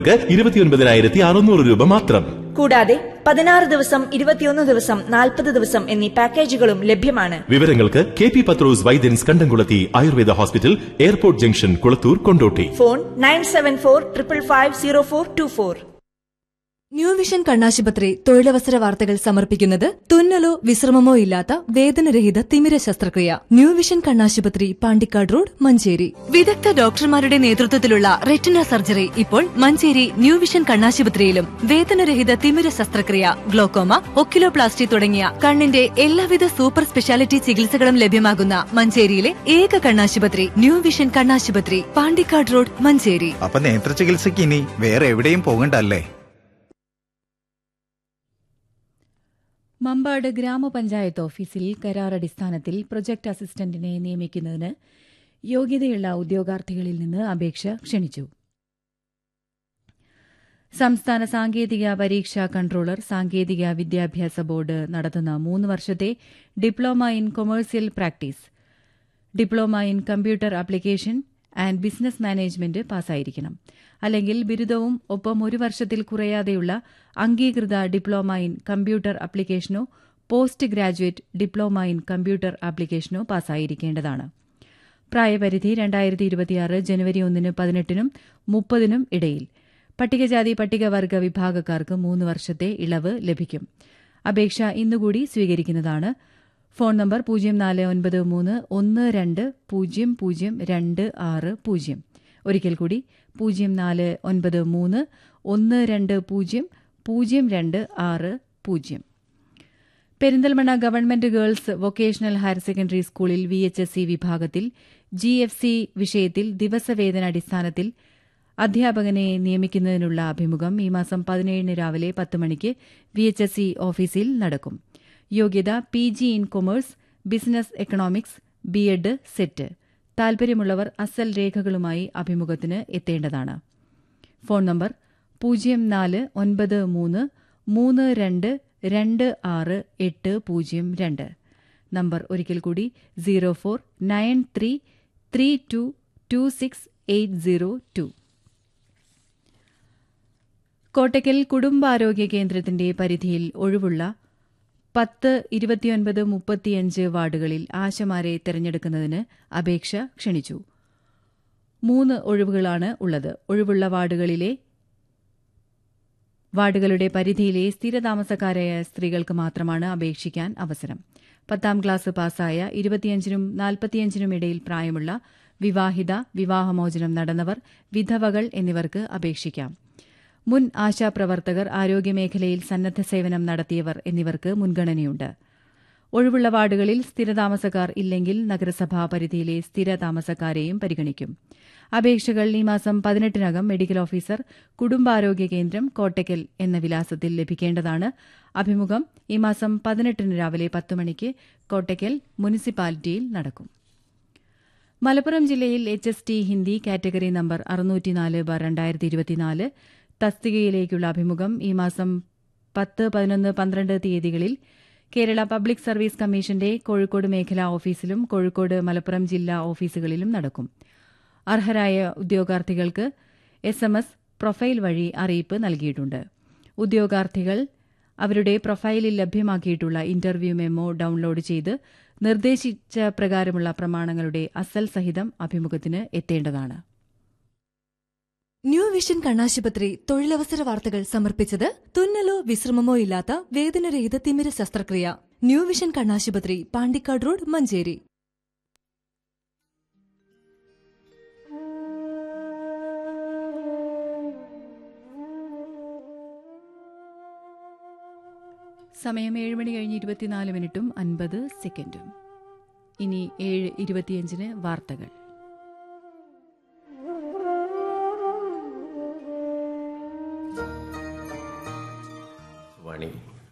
ഇരുപത്തിയൊൻപതിനായിരത്തി അറുന്നൂറ് രൂപ മാത്രം കൂടാതെ പതിനാറ് ദിവസം ഇരുപത്തിയൊന്ന് ദിവസം നാൽപ്പത് ദിവസം എന്നീ പാക്കേജുകളും ലഭ്യമാണ് വിവരങ്ങൾക്ക് K P Pathrose Vaidyans Kandamkulathy Ayurveda hospital airport junction Kulathur Kondotty phone nine seven four triple five zero four two four new vision കണ്ണാശുപത്രി തൊഴിലവസര വാർത്തകൾ സമർപ്പിക്കുന്നത് തുന്നലോ വിശ്രമമോ ഇല്ലാത്ത വേദനരഹിത തിമിര ശസ്ത്രക്രിയ ന്യൂ വിഷൻ കണ്ണാശുപത്രി പാണ്ടിക്കാട് റോഡ് മഞ്ചേരി വിദഗ്ധ ഡോക്ടർമാരുടെ നേതൃത്വത്തിലുള്ള റെറ്റിന സർജറി ഇപ്പോൾ മഞ്ചേരി ന്യൂ വിഷൻ കണ്ണാശുപത്രിയിലും വേദനരഹിത തിമിര ശസ്ത്രക്രിയ ഗ്ലോക്കോമ ഒക്കിലോപ്ലാസ്റ്റി തുടങ്ങിയ കണ്ണിന്റെ എല്ലാവിധ സൂപ്പർ സ്പെഷ്യാലിറ്റി ചികിത്സകളും ലഭ്യമാകുന്ന മഞ്ചേരിയിലെ ഏക കണ്ണാശുപത്രി ന്യൂ വിഷൻ കണ്ണാശുപത്രി പാണ്ടിക്കാട് റോഡ് മഞ്ചേരി അപ്പൊ നേത്ര ചികിത്സയ്ക്ക് ഇനി വേറെ എവിടെയും പോകണ്ടല്ലേ മമ്പാട് ഗ്രാമപഞ്ചായത്ത് ഓഫീസിൽ കരാറടിസ്ഥാനത്തിൽ പ്രൊജക്ട് അസിസ്റ്റന്റിനെ നിയമിക്കുന്നതിന് യോഗ്യതയുള്ള ഉദ്യോഗാർത്ഥികളിൽ നിന്ന് അപേക്ഷ ക്ഷണിച്ചു സംസ്ഥാന സാങ്കേതിക പരീക്ഷാ കൺട്രോളർ സാങ്കേതിക വിദ്യാഭ്യാസ ബോർഡ് നടത്തുന്ന മൂന്ന് വർഷത്തെ diploma in commercial practice diploma in computer application and business management പാസ്സായിരിക്കണം അല്ലെങ്കിൽ ബിരുദവും ഒപ്പം ഒരു വർഷത്തിൽ കുറയാതെയുള്ള അംഗീകൃത ഡിപ്ലോമ ഇൻ കമ്പ്യൂട്ടർ ആപ്ലിക്കേഷനോ post graduate diploma in computer ആപ്ലിക്കേഷനോ പാസ്സായിരിക്കേണ്ടതാണ് പ്രായപരിധി രണ്ടായിരത്തി ഇരുപത്തിയാറ് ജനുവരി ഒന്നിന് പതിനെട്ടിനും മുപ്പതിനും ഇടയിൽ പട്ടികജാതി പട്ടികവർഗ വിഭാഗക്കാർക്ക് മൂന്ന് വർഷത്തെ ഇളവ് ലഭിക്കും അപേക്ഷ ഇന്നുകൂടി സ്വീകരിക്കുന്നതാണ് ഫോൺ നമ്പർ പൂജ്യം നാല് ഒൻപത് മൂന്ന് ഒന്ന് രണ്ട് പൂജ്യം പൂജ്യം രണ്ട് ആറ് പൂജ്യം ഒരിക്കൽ കൂടി പൂജ്യം നാല് ഒൻപത് മൂന്ന് ഒന്ന് രണ്ട് പൂജ്യം പൂജ്യം രണ്ട് ആറ് പൂജ്യം Perinthalmanna government girls vocational higher secondary സ്കൂളിൽ വി എച്ച് എസ് സി വിഭാഗത്തിൽ ജി എഫ് സി വിഷയത്തിൽ ദിവസവേതന അടിസ്ഥാനത്തിൽ അധ്യാപകനെ നിയമിക്കുന്നതിനുള്ള അഭിമുഖം ഈ മാസം പതിനേഴിന് രാവിലെ പത്ത് മണിക്ക് വി എച്ച് എസ് സി ഓഫീസിൽ നടക്കും യോഗ്യത P G in commerce business economics B Ed SET താൽപര്യമുള്ളവർ അസൽ രേഖകളുമായി അഭിമുഖത്തിന് എത്തേണ്ടതാണ് ഫോൺ നമ്പർ പൂജ്യം നാല് ഒൻപത് മൂന്ന് മൂന്ന് രണ്ട് രണ്ട് ആറ് എട്ട് പൂജ്യം രണ്ട് നമ്പർ ഒരിക്കൽ കൂടി zero four nine three three two two six eight zero two Kottakkal കുടുംബാരോഗ്യ കേന്ദ്രത്തിന്റെ പരിധിയിൽ ഒഴിവുള്ള പത്ത് ഇരുപത്തിയൊൻപത് മുപ്പത്തിയഞ്ച് വാർഡുകളിൽ ആശമാരെ തെരഞ്ഞെടുക്കുന്നതിന് അപേക്ഷ ക്ഷണിച്ചു മൂന്ന് ഒഴിവുകളാണ് ഉള്ളത് ഒഴിവുള്ള വാർഡുകളിലെ വാർഡുകളുടെ പരിധിയിലെ സ്ഥിരതാമസക്കാരായ സ്ത്രീകൾക്ക് മാത്രമാണ് അപേക്ഷിക്കാൻ അവസരം പത്താം ക്ലാസ് പാസ്സായ ഇരുപത്തിയഞ്ചിനും നാൽപ്പത്തിയഞ്ചിനും ഇടയിൽ പ്രായമുള്ള വിവാഹിത വിവാഹമോചനം നടന്നവർ വിധവകൾ എന്നിവർക്ക് അപേക്ഷിക്കാം മുൻ ആശാപ്രവർത്തകർ ആരോഗ്യമേഖലയിൽ സന്നദ്ധ സേവനം നടത്തിയവർ എന്നിവർക്ക് മുൻഗണനയുണ്ട് ഒഴിവുള്ള വാർഡുകളിൽ സ്ഥിരതാമസക്കാർ ഇല്ലെങ്കിൽ നഗരസഭാ പരിധിയിലെ സ്ഥിരതാമസക്കാരെയും പരിഗണിക്കും അപേക്ഷകൾ ഈ മാസം പതിനെട്ടിനകം മെഡിക്കൽ ഓഫീസർ കുടുംബാരോഗ്യ കേന്ദ്രം കോട്ടയ്ക്കൽ എന്ന വിലാസത്തിൽ ലഭിക്കേണ്ടതാണ് അഭിമുഖം ഈ മാസം പതിനെട്ടിന് രാവിലെ പത്ത് മണിക്ക് കോട്ടയ്ക്കൽ മുനിസിപ്പാലിറ്റിയിൽ നടക്കും മലപ്പുറം ജില്ലയിൽ H S T Hindi category number അറുന്നൂറ്റിനാല് ബാർ രണ്ടായിരത്തി ഇരുപത്തിനാല് തസ്തികയിലേക്കുള്ള അഭിമുഖം ഈ മാസം പത്ത് പതിനൊന്ന് പന്ത്രണ്ട് തീയതികളിൽ കേരള പബ്ലിക് സർവീസ് കമ്മീഷന്റെ കോഴിക്കോട് മേഖലാ ഓഫീസിലും കോഴിക്കോട് മലപ്പുറം ജില്ലാ ഓഫീസുകളിലും നടക്കും അർഹരായ ഉദ്യോഗാർത്ഥികൾക്ക് എസ് എം എസ് പ്രൊഫൈൽ വഴി അറിയിപ്പ് നൽകിയിട്ടുണ്ട് ഉദ്യോഗാർത്ഥികൾ അവരുടെ പ്രൊഫൈലിൽ ലഭ്യമാക്കിയിട്ടുള്ള ഇന്റർവ്യൂ മെമ്മോ ഡൌൺലോഡ് ചെയ്ത് നിർദ്ദേശിച്ച പ്രകാരമുള്ള പ്രമാണങ്ങളുടെ അസൽ സഹിതം അഭിമുഖത്തിന് എത്തേണ്ടതാണ് ന്യൂ വിഷൻ കണ്ണാശുപത്രി തൊഴിലവസര വാർത്തകൾ സമർപ്പിച്ചത് തുന്നലോ വിശ്രമമോ ഇല്ലാത്ത വേദനരഹിത തിമിര ശസ്ത്രക്രിയ ന്യൂ വിഷൻ കണ്ണാശുപത്രി പാണ്ടിക്കാട് റോഡ് മഞ്ചേരി സമയം ഏഴ് മണി കഴിഞ്ഞ് ഇരുപത്തിനാല് മിനിറ്റും അൻപത് സെക്കൻഡും ഇനി ഏഴ് ഇരുപത്തിയഞ്ചിന് വാർത്തകൾ വാണി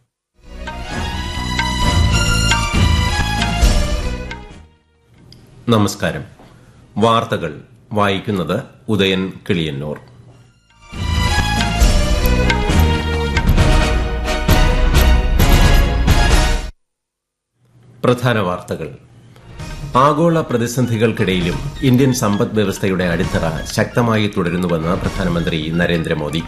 നമസ്കാരം വാർത്തകൾ വായിക്കുന്നത് ഉദയൻ കിളിയന്നൂർ പ്രധാന വാർത്തകൾ ആഗോള പ്രതിസന്ധികൾക്കിടയിലും ഇന്ത്യൻ സമ്പദ് വ്യവസ്ഥയുടെ അടിത്തറ ശക്തമായി തുടരുന്നുവെന്ന് പ്രധാനമന്ത്രി നരേന്ദ്രമോദി